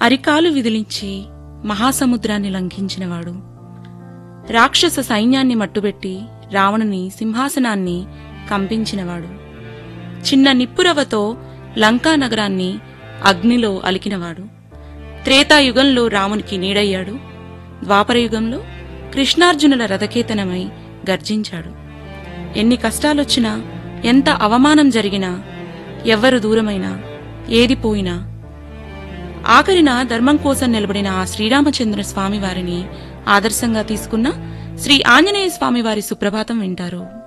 అరికాలు విదిలించి మహాసముద్రాన్ని లంఘించినవాడు రాక్షస సైన్యాన్ని మట్టుబెట్టి రావణుని సింహాసనాన్ని కంపించినవాడు చిన్న నిప్పురవతో లంకా నగరాన్ని అగ్నిలో అలికినవాడు త్రేతాయుగంలో రామునికి నీడయ్యాడు ద్వాపరయుగంలో కృష్ణార్జునుల రథకేతనమై గర్జించాడు ఎన్ని కష్టాలొచ్చినా ఎంత అవమానం జరిగినా ఎవ్వరు దూరమైనా ఏది పోయినా ఆఖరిన ధర్మం కోసం నిలబడిన ఆ శ్రీరామచంద్ర స్వామి వారిని ఆదర్శంగా తీసుకున్న శ్రీ ఆంజనేయ స్వామి వారి సుప్రభాతం వింటారు